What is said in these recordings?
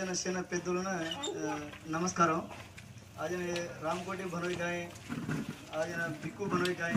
आज सेना पेदुल ना नमस्कार आज ने रामकोटी बनोई गए आज ने भिक्कू बनोई गए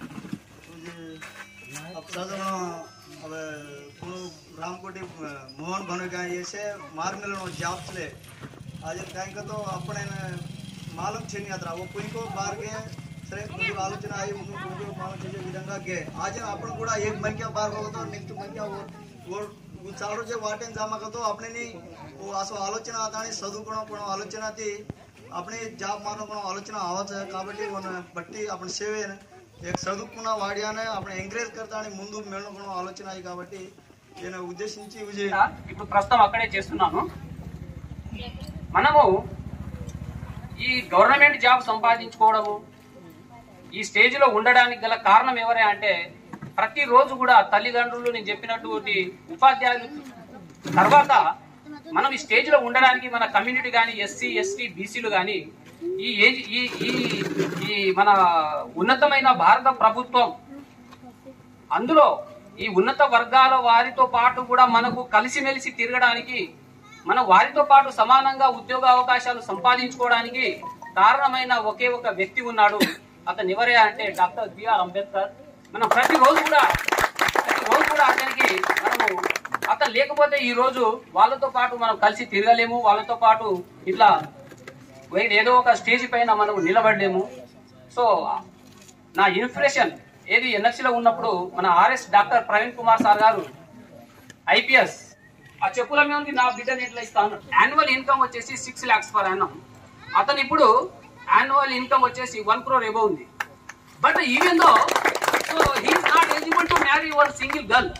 अब साजन अब को रामकोटी मोहन बनोई गए ऐसे मार मिलन जॉब ले आज कहीं का तो अपने मालूम छेनी यात्रा वो कोई को बार के సరే ముందు ఆలోచన అయ్యి ముందు ముందు మనం చేసే విధంగా గే आज आपण కూడా एक मन क्या बार होतो नेक्स्ट मन क्या वो वो चालू जे वाटेन जामा करतो આપણે ની वो असं ఆలోచన అతని చదువుకోవడం కూడా ఆలోచన ती આપણે జాబ్ మానో కూడా ఆలోచన ఆవచ్చు కాబట్టి మన బట్టి આપણે సేవే એક చదువుకున్న వాడియానే આપણે ఎంకరేజ్ करता అని ముందు మేళన కూడా ఆలోచన అయ్యి కాబట్టి నేను ఉద్దేశించి విజయ్ ఇప్పుడు ప్రస్తుతం అక్కడే చేస్తున్నాను మనము ఈ గవర్నమెంట్ జాబ్ సంపాదించుకోవడము ఈ స్టేజ్ లో ఉండడానికి గల కారణం ఎవరే అంటే ప్రతిరోజు కూడా తల్లిదండ్రులు నేను చెప్పినటువంటి ఉపాధ్యాయులు తర్వాత మనం ఈ స్టేజ్ లో ఉండడానికి మన కమ్యూనిటీ కానీ ఎస్సీ ఎస్టీ బీసీలు కానీ ఈ ఏజ్ ఈ ఈ ఈ మన ఉన్నతమైన భారత ప్రభుత్వం అందులో ఈ ఉన్నత వర్గాల వారితో పాటు కూడా మనకు కలిసిమెలిసి తిరగడానికి మన వారితో పాటు సమానంగా ఉద్యోగ అవకాశాలు సంపాదించుకోవడానికి కారణమైన ఒకే ఒక వ్యక్తి ఉన్నాడు అతను ఎవరే అంటే డాక్టర్ బిఆర్ అంబేద్కర్ మనం ప్రతిరోజు కూడా ప్రతిరోజు కూడా అతనికి మనము అతను లేకపోతే ఈ రోజు వాళ్ళతో పాటు మనం కలిసి తిరగలేము వాళ్ళతో పాటు ఇట్లా ఏదో ఒక స్టేజ్ పైన మనం నిలబడలేము సో నా ఇన్స్పిరేషన్ ఏది NFC లో ఉన్నప్పుడు మన RS doctor Praveen Kumar sir గారు ఐపీఎస్ ఆ చెప్పుల మీద నా బిడ్డని ఎట్లా ఇస్తాను యాన్యువల్ ఇన్కమ్ వచ్చేసి సిక్స్ ల్యాక్స్ పర్ యానం అతను ఇప్పుడు యాన్యువల్ ఇన్కమ్ వచ్చేసి వన్ క్రోర్ ఎబో ఉంది but even though so he's not eligible to marry one single girl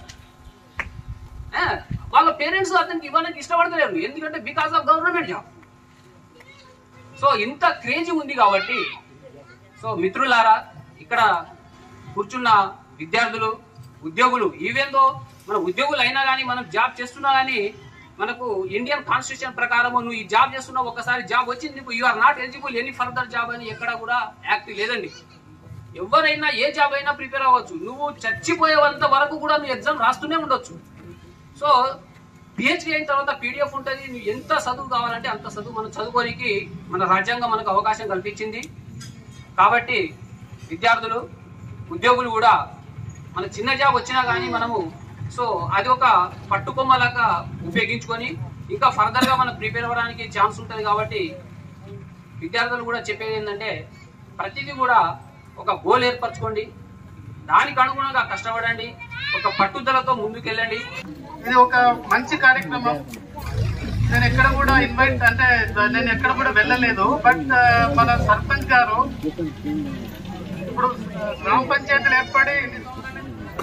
వాళ్ళ పేరెంట్స్ అతనికి ఇవ్వడానికి ఇష్టపడతలేరు ఎందుకంటే because of government job so ఇంత క్రేజీ ఉంది కాబట్టి సో మిత్రులారా ఇక్కడ కూర్చున్న విద్యార్థులు ఉద్యోగులు ఈవెందో మన ఉద్యోగులు అయినా కానీ మనం జాబ్ చేస్తున్నా కానీ మనకు ఇండియన్ కాన్స్టిట్యూషన్ ప్రకారం నువ్వు ఈ జాబ్ చేస్తున్నావు ఒకసారి జాబ్ వచ్చింది నీకు you are not eligible any further job అని ఎక్కడ కూడా యాక్ట్ లేదండి ఎవరైనా ఏ జాబ్ అయినా ప్రిపేర్ అవ్వచ్చు నువ్వు చచ్చిపోయేంత వరకు కూడా నువ్వు ఎగ్జామ్ రాస్తూనే ఉండొచ్చు సో పిహెచ్డి అయిన తర్వాత పీడిఎఫ్ ఉంటుంది నువ్వు ఎంత చదువు కావాలంటే అంత చదువు మనం చదువుకోనికి మన రాజ్యాంగం మనకు అవకాశం కల్పించింది కాబట్టి విద్యార్థులు ఉద్యోగులు కూడా మన చిన్న జాబ్ వచ్చినా కానీ మనము సో అది ఒక పట్టుకొమ్మలాగా ఉపయోగించుకొని ఇంకా ఫర్దర్ గా మనం ప్రిపేర్ అవ్వడానికి ఛాన్స్ ఉంటుంది కాబట్టి విద్యార్థులు కూడా చెప్పేది ఏంటంటే ప్రతిదీ కూడా ఒక గోల్ ఏర్పరచుకోండి దానికి అనుగుణంగా కష్టపడండి ఒక పట్టుదలతో ముందుకెళ్ళండి ఇది ఒక మంచి కార్యక్రమం నేను ఎక్కడ కూడా ఇన్వైట్ అంటే నేను ఎక్కడ కూడా వెళ్ళలేదు బట్ మన సర్పంచ్ గారు ఇప్పుడు గ్రామ పంచాయతీలు ఏర్పడి ఎన్ని సంవత్సరాలు?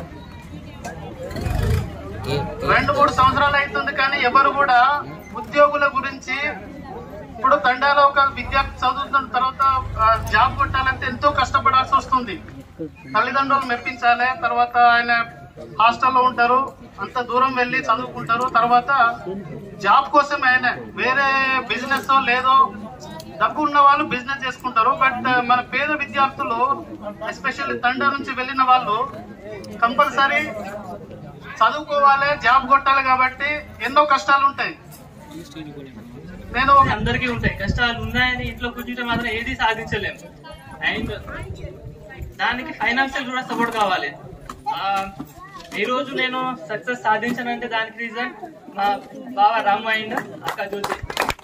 రెండు మూడు సంవత్సరాలు అవుతుంది కానీ ఎవరు కూడా ఉద్యోగుల గురించి ఇప్పుడు తండాలో ఒక విద్యార్థి చదువుతున్న తర్వాత ఆ, జాబ్ కొట్టాలంటే ఎంతో కష్టపడాల్సి వస్తుంది తల్లిదండ్రులు మెప్పించాలి తర్వాత ఆయన హాస్టల్లో ఉంటారు అంత దూరం వెళ్ళి చదువుకుంటారు తర్వాత జాబ్ కోసం ఆయన వేరే బిజినెస్ లేదో డబ్బు ఉన్న వాళ్ళు బిజినెస్ చేసుకుంటారు బట్ మన పేద విద్యార్థులు ఎస్పెషల్లీ తండా నుంచి వెళ్ళిన వాళ్ళు కంపల్సరీ చదువుకోవాలి జాబ్ కొట్టాలి కాబట్టి ఎన్నో కష్టాలు ఉంటాయి నేను ఒక అందరికీ ఉంటాయి కష్టాలు ఉన్నాయని ఇంట్లో కూర్చుంటే మాత్రం ఏది సాధించలేము అండ్ దానికి ఫైనాన్షియల్ కూడా సపోర్ట్ కావాలి ఆ, ఈ రోజు నేను సక్సెస్ సాధించానంటే దానికి రీజన్ మా బావ రాము అండ్ అక్క జ్యోతి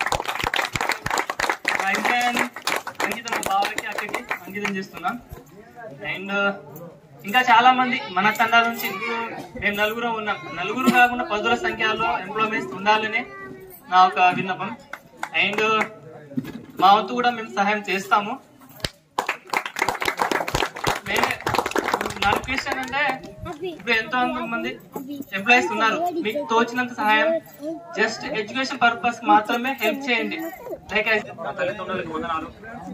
మా ఇండియన్ అంకితం మా బావకి అక్కకి అంకితం చేస్తున్నాం అండ్ ఇంకా చాలా మంది మన తండా నుంచి మేము నలుగురు ఉన్నాం నలుగురు కాకుండా పదుల సంఖ్యలో ఎంప్లాయ్మెంట్స్ ఉండాలని నా ఒక విన్నపం అండ్ మా వంతు కూడా మేము సహాయం చేస్తాము మేమే నా రిక్వెస్ట్ అంటే ఇప్పుడు ఎంతో మంది ఎంప్లాయీస్ ఉన్నారు మీకు తోచినంత సహాయం జస్ట్ ఎడ్యుకేషన్ పర్పస్ మాత్రమే హెల్ప్ చేయండి లైక్ నా తల్లిదండ్రులకు వందనాలు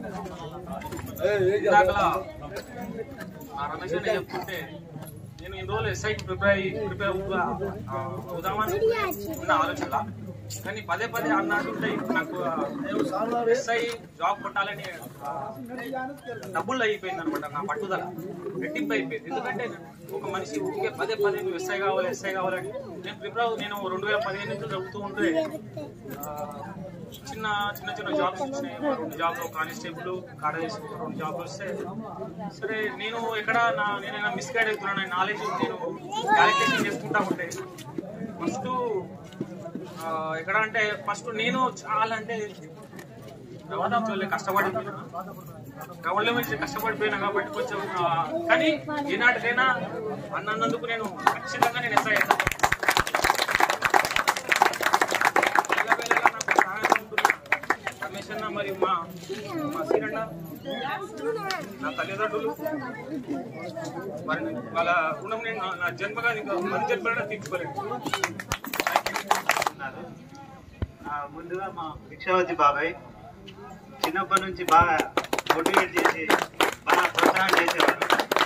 ఇందాకలా ఆ రమేష్ అన్న చెప్తుంటే నేను ఇన్ని రోజులు ఎస్ఐకి ప్రిపేర్ అయ్యి ప్రిపేర్ అవుదామని ఉన్న ఆలోచన కానీ పదే పదే అన్నట్టుంటే నాకు ఎస్ఐ జాబ్ కొట్టాలని ఆ, డబ్బులు అయిపోయింది అనమాట నా పట్టుదల రెట్టింపు అయిపోయింది ఎందుకంటే ఒక మనిషి ఊరికే పదే పదే నువ్వు ఎస్ఐ కావాలి ఎస్ఐ కావాలని నేను ప్రిపేర్ అవ్వ- నేను రెండు వేల పదిహేను నుంచి చదువుతూ ఉంటే ఆ, చిన్న చిన్న చిన్న జాబ్స్ వచ్చినాయి రెండు జాబ్లు కానిస్టేబుల్ కాడేసి రెండు జాబ్లు వస్తే సరే నేను ఎక్కడ నా నేనైనా మిస్గైడ్ అవుతున్నాను నాలెడ్జ్ నేను క్యాలిక్యులేషన్ చేసుకుంటా ఉంటే ఫస్ట్ ఎక్కడ అంటే ఫస్ట్ నేను చాలా అంటే గవర్నమెంట్ కష్టపడిపోయినా గవర్నమెంట్ కష్టపడిపోయినా కాబట్టి కొంచెం ఆ, కానీ ఈనాటికైనా అన్నందుకు నేను ఖచ్చితంగా నేను ఎస్ఐ అవుతాను ఎల్లవేళలా నాకు సహాయం ఉంటున్న రమేష్ అన్న మరియు మా మా సీరన్న నా తల్లిదండ్రులు మరి వాళ్ళ రుణం నేను నా- నా జన్మగా ఇంకా మన జన్మగా తీర్చుకోలేను ఉన్నారు ఆ, ముందుగా మా భిక్షావతి బాబాయ్ చిన్నప్పటి నుంచి బాగా మోటివేట్ చేసి బాగా ప్రోత్సాహం చేసేవారు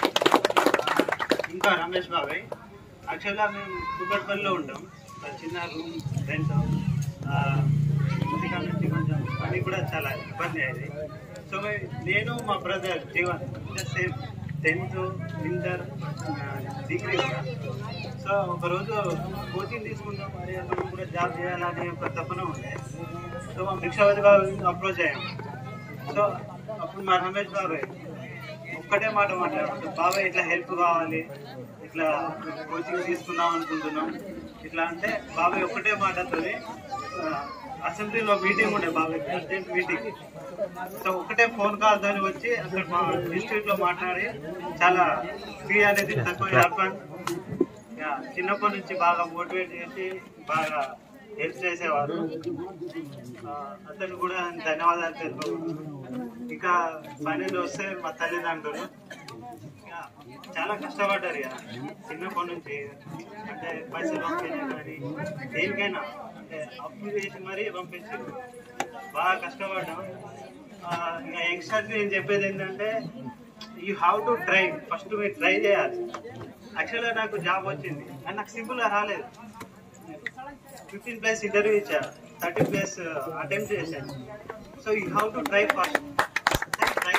ఇంకా రమేష్ బాబాయ్ యాక్చువల్గా మేము కుక్కట్పల్లిలో ఉంటాం ఒక చిన్న రూమ్ రెంట్ ఇంటికాడ నుంచి కొంచెం పని కూడా చాలా ఇబ్బంది అయ్యేది సో మే- నేను మా brother Jeevan same tenth inter degree కూడా సో ఒకరోజు కోచింగ్ తీసుకుందాం మరి మనం కూడా జాబ్ చేయాలని ఒక తపన ఉండే సో మా భిక్షావతి బాబు అప్రోచ్ అయ్యాం సో అప్పుడు మా రమేష్ బాబాయ్ ఒక్కటే మాట మాట్లాడారు బాబాయ్ ఇట్లా హెల్ప్ కావాలి ఇట్లా కోచింగ్ తీసుకుందాం అనుకుంటున్నాం ఇట్లా అంటే బాబాయ్ ఒక్కటే మాటతోనే ఆ, అసెంబ్లీలో మీటింగ్ ఉండే బాబాయ్ అర్జెంట్ మీటింగ్ సో ఒకటే ఫోన్ కాల్ తోని వచ్చి అక్కడ మా డిస్ట్రిక్ట్ లో మాట్లాడి చాలా ఫీ అనేది తక్కువ ఏర్పడి యా, చిన్నప్పటి నుంచి బాగా మోటివేట్ చేసి బాగా హెల్ప్ చేసేవారు ఆ, అతను కూడా ధన్యవాదాలు తెలుపు ఇంకా ఫైనల్ వస్తే మా తల్లిదండ్రులు యా, చాలా కష్టపడ్డారు ఇక చిన్నప్పటి నుంచి అంటే పైసలు పంపినా కానీ దేనికైనా అంటే అప్పు చేసి మరీ పంపించారు బాగా కష్టపడ్డాం ఆ, ఇంకా యంగ్స్టర్స్ నేను చెప్పేది ఏంటంటే you have to try first మీరు ట్రై చేయాలి యాక్చువల్గా నాకు జాబ్ వచ్చింది కానీ నాకు సింపుల్గా రాలేదు ఫిఫ్టీన్ ప్లేస్ ఇంటర్వ్యూ ఇచ్చా థర్టీ ప్లేస్ అటెంప్ట్ చేశాను so you have to try first try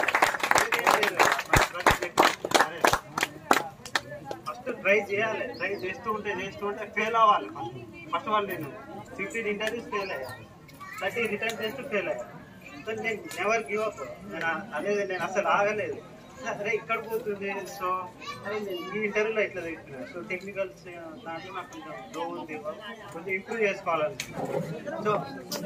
first try చేయాలి ట్రై చేస్తూ ఉంటే చేస్తూ ఉంటే ఫెయిల్ అవ్వాలి ఫస్ట్ ఆఫ్ ఆల్ నేను ఫిఫ్టీన్ ఇంటర్వ్యూస్ ఫెయిల్ అయ్యా థర్టీ రిటర్న్ చేస్తూ ఫెయిల్ అయ్యా సో నేను నెవర్ గివ్ అప్ నేను అనేది నేను అసలు ఆగలేదు అరే ఇక్కడ పోతుంది సో అరే నేను ఈ ఇంటర్వ్యూలో ఇట్లా తీసుకున్నాను సో టెక్నికల్ దాంట్లో నాకు కొంచెం లో ఉంది కొంచెం ఇంప్రూవ్ చేసుకోవాలని సో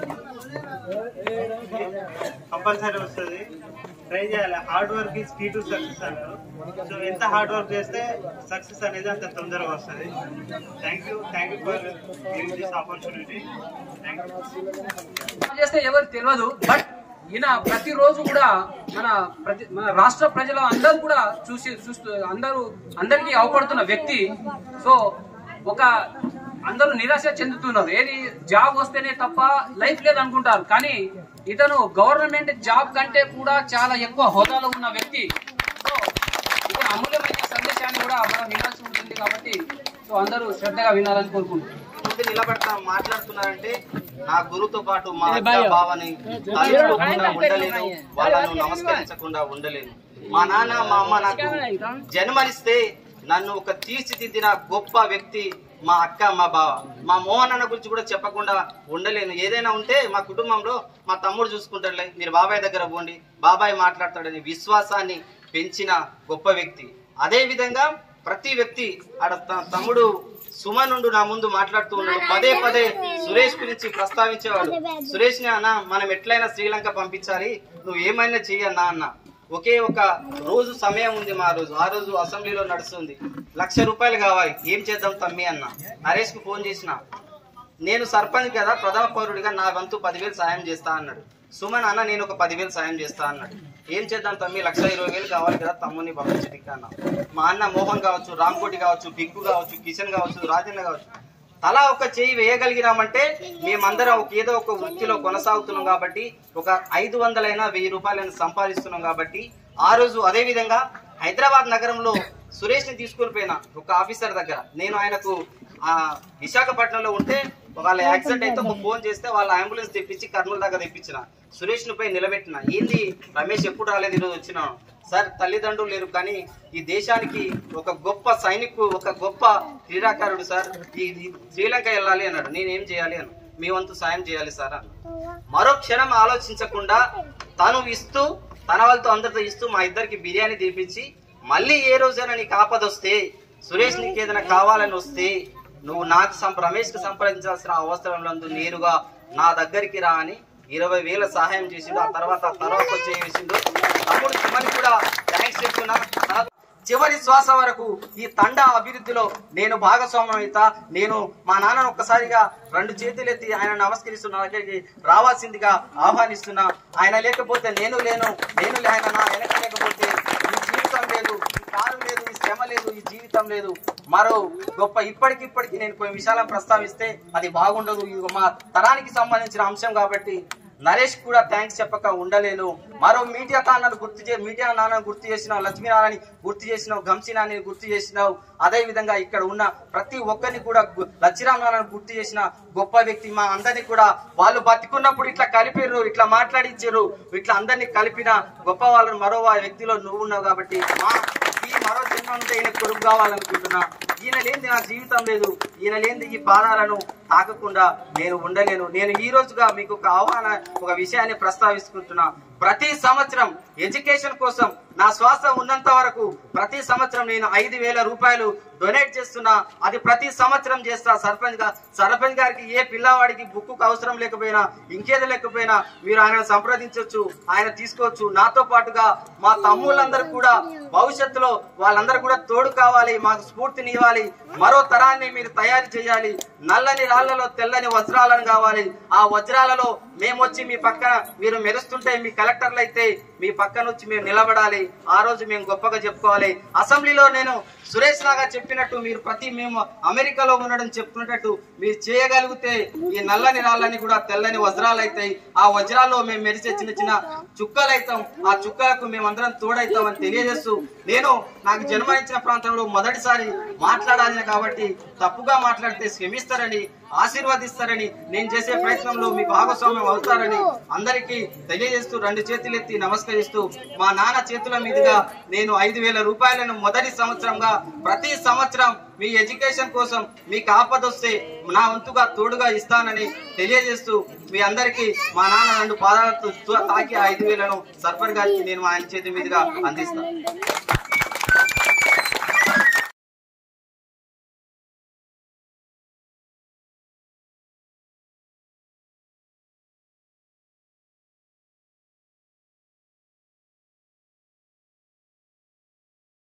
కంపల్సరీ వస్తుంది ట్రై చేయాలి hard work is key to success అన్నారు సో ఎంత హార్డ్ వర్క్ చేస్తే సక్సెస్ అనేది అంత తొందరగా వస్తుంది thank you thank you for giving this opportunity thank you చేస్తే ఎవరికి తెలియదు బట్ ఈయన ప్రతిరోజు కూడా మన ప్రతి మన రాష్ట్ర ప్రజలు అందరూ కూడా చూసి చూస్తూ అందరూ అందరికీ అవపడుతున్న వ్యక్తి సో ఒక అందరూ నిరాశ చెందుతున్నారు ఏది జాబ్ వస్తేనే తప్ప లైఫ్ లేదు అనుకుంటారు కానీ ఇతను గవర్నమెంట్ జాబ్ కంటే కూడా చాలా ఎక్కువ హోదాలో ఉన్న వ్యక్తి సో ఇక్కడ అమూల్యమైన సందేశాన్ని కూడా మనం వినాల్సి ఉంటుంది కాబట్టి సో అందరూ శ్రద్ధగా వినాలని కోరుకుంటున్నాను ముందు నిలబడతా మాట్లాడుతున్నారంటే నా గురుతో పాటు మా అక్క బావని తలుచుకోకుండా ఉండలేను వాళ్ళను నమస్కరించకుండా ఉండలేను మా నాన్న మా అమ్మ నాకు జన్మనిస్తే నన్ను ఒక తీర్చిదిద్దిన గొప్ప వ్యక్తి మా అక్క మా బావ మా మోహన్ అన్న గురించి కూడా చెప్పకుండా ఉండలేను ఏదైనా ఉంటే మా కుటుంబంలో మా తమ్ముడు చూసుకుంటాడులే మీరు బాబాయ్ దగ్గర పోండి బాబాయ్ మాట్లాడతాడని విశ్వాసాన్ని పెంచిన గొప్ప వ్యక్తి అదే విధంగా ప్రతి వ్యక్తి ఆడ త- తమ్ముడు సుమనుండు నా ముందు మాట్లాడుతూ ఉన్నాడు పదే పదే సురేష్ గురించి ప్రస్తావించేవాడు సురేష్ ని అన్న మనం ఎట్లయినా శ్రీలంక పంపించాలి నువ్వు ఏమైనా చెయ్యన్నా అన్న ఒకే ఒక రోజు సమయం ఉంది మా రోజు ఆ రోజు అసెంబ్లీలో నడుస్తుంది లక్ష రూపాయలు కావాలి ఏం చేద్దాం తమ్మి అన్న నరేష్ కు ఫోన్ చేసిన నేను సర్పంచ్ కదా ప్రథమ పౌరుడిగా నా వంతు పదివేలు సాయం చేస్తా అన్నాడు సుమన్ అన్న నేను ఒక పదివేలు సాయం చేస్తా అన్నాడు ఏం చేద్దాం తమ్మి లక్ష ఇరవై వేలు కావాలి కదా తమ్ముని పంపించడానికి అన్న మా అన్న మోహన్ కావచ్చు రామ్కోటి కావచ్చు బిగ్గు కావచ్చు కిషన్ కావచ్చు రాజన్న కావచ్చు తలా ఒక చేయి వేయగలిగినామంటే మేమందరం ఒక ఏదో ఒక వృత్తిలో కొనసాగుతున్నాం కాబట్టి ఒక ఐదు వందలైనా వెయ్యి రూపాయలైనా సంపాదిస్తున్నాం కాబట్టి ఆ రోజు అదే విధంగా హైదరాబాద్ నగరంలో సురేష్ ని తీసుకొని పోయిన ఒక ఆఫీసర్ దగ్గర నేను ఆయనకు ఆ విశాఖపట్నంలో ఉంటే వాళ్ళ యాక్సిడెంట్ అయితే ఒక ఫోన్ చేస్తే వాళ్ళ అంబులెన్స్ తెప్పించి కర్నూలు దాకా తెప్పించిన సురేష్ ను పోయి నిలబెట్టిన ఏంది రమేష్ ఎప్పుడు రాలేదు ఈరోజు వచ్చిన సార్ తల్లిదండ్రులు లేరు కానీ ఈ దేశానికి ఒక గొప్ప సైనికు ఒక గొప్ప క్రీడాకారుడు సార్ ఈ ఈ శ్రీలంక వెళ్ళాలి అన్నాడు నేనేం చేయాలి అన్నాడు మీ వంతు సాయం చేయాలి సార్ అన్నాడు మరో క్షణం ఆలోచించకుండా తను ఇస్తూ తన వాళ్ళతో అందరితో ఇస్తూ మా ఇద్దరికి బిర్యానీ తీపించి మళ్ళీ ఏ రోజైనా నీకు ఆపద వస్తే సురేష్ నీకు ఏదైనా కావాలని వస్తే నువ్వు నాకు సంప రమేష్ కి సంప్రదించాల్సిన అవసరం లేదు నేరుగా నా దగ్గరికి రా అని ఇరవై వేల సహాయం చేసిండు ఆ తర్వాత ఆ తర్వాత వచ్చి చేసిండు తమ్ముడు చివరి కూడా థ్యాంక్స్ చెప్తున్నా నాకు చివరి శ్వాస వరకు ఈ తండ అభివృద్ధిలో నేను భాగస్వామ్యం అవుతా నేను మా నాన్నను ఒక్కసారిగా రెండు చేతులెత్తి ఆయన నమస్కరిస్తున్నా దగ్గరికి రావాల్సిందిగా ఆహ్వానిస్తున్నా ఆయన లేకపోతే నేను లేను నేను లే- ఆయన నా వెనక లేకపోతే ఈ జీవితం లేదు ఈ కారు లేదు ఈ శ్రమ లేదు ఈ జీవితం లేదు మరో గొప్ప ఇప్పటికిప్పటికి నేను కొన్ని విషయాలను ప్రస్తావిస్తే అది బాగుండదు ఇది మా తరానికి సంబంధించిన అంశం కాబట్టి నరేష్ కూడా థ్యాంక్స్ చెప్పక ఉండలేను మరో మీడియా తాన్నను గుర్తు చే మీడియా నాన్నను గుర్తు చేసినావు లక్ష్మీనారాయణ గుర్తు చేసినావు గంశీనాని గుర్తు చేసినావు అదే విధంగా ఇక్కడ ఉన్న ప్రతి ఒక్కరిని కూడా గు- లచ్చిరామ్ నాన్నను గుర్తు చేసిన గొప్ప వ్యక్తి మా అందరినీ కూడా వాళ్ళు బతికున్నప్పుడు ఇట్లా కలిపిర్రు ఇట్లా మాట్లాడించారు ఇట్లా అందరినీ కలిపిన గొప్ప వాళ్ళని మరో వా- వ్యక్తిలో నువ్వు ఉన్నావు కాబట్టి మా ఈ మరో జన్మ నుండి ఈయన కొడుకు కావాలనుకుంటున్నా ఈయన లేనిది నా జీవితం లేదు ఈయన లేనిది ఈ పాదాలను తాకకుండా నేను ఉండలేను నేను ఈ రోజుగా మీకు ఒక ఆహ్వాన ఒక విషయాన్ని ప్రస్తావిస్తున్నా ప్రతి సంవత్సరం ఎడ్యుకేషన్ కోసం నా శ్వాస ఉన్నంత వరకు ప్రతి సంవత్సరం నేను ఐదు వేల రూపాయలు డొనేట్ చేస్తున్నా అది ప్రతి సంవత్సరం చేస్తా సర్పంచ్ గా సర్పంచ్ గారికి ఏ పిల్లవాడికి బుక్ అవసరం లేకపోయినా ఇంకేది లేకపోయినా మీరు ఆయన సంప్రదించవచ్చు ఆయన తీసుకోవచ్చు నాతో పాటుగా మా తమ్ముళ్ళందరూ కూడా భవిష్యత్తులో వాళ్ళందరూ కూడా తోడు కావాలి మాకు స్ఫూర్తిని ఇవ్వాలి మరో తరాన్ని మీరు తయారు చేయాలి నల్లని రాళ్లలో తెల్లని వజ్రాలను కావాలి ఆ వజ్రాలలో మేము వచ్చి మీ పక్కన మీరు మెరుస్తుంటే మీ కలెక్టర్లు అయితే మీ పక్కన వచ్చి మేము నిలబడాలి ఆ రోజు మేము గొప్పగా చెప్పుకోవాలి అసెంబ్లీలో నేను సురేష్ లాగా చెప్పినట్టు మీరు ప్రతి మేము అమెరికాలో ఉండడం చెప్తున్నట్టు మీరు చేయగలిగితే ఈ నల్లని రాళ్ళని కూడా తెల్లని వజ్రాలు అవుతాయి ఆ వజ్రాల్లో మేము మెరిసే చిన్న చిన్న చుక్కలు అవుతాం ఆ చుక్కలకు మేమందరం తోడైతాం అని తెలియజేస్తూ నేను నాకు జన్మనిచ్చిన ప్రాంతంలో మొదటిసారి మాట్లాడాలి కాబట్టి తప్పుగా మాట్లాడితే క్షమిస్తారని ఆశీర్వదిస్తారని నేను చేసే ప్రయత్నంలో మీ భాగస్వామ్యం అవుతారని అందరికీ తెలియజేస్తూ రెండు చేతులు ఎత్తి నమస్కరిస్తూ మా నాన్న చేతుల మీదుగా నేను ఐదు వేల రూపాయలను మొదటి సంవత్సరంగా ప్రతి సంవత్సరం మీ ఎడ్యుకేషన్ కోసం మీకు ఆపదొస్తే నా వంతుగా తోడుగా ఇస్తానని తెలియజేస్తూ మీ అందరికీ మా నాన్న రెండు పాదాలతో తాకి ఆ ఐదు వేలను సర్పంచ్ గారికి నేను ఆయన చేతి మీదుగా అందిస్తాను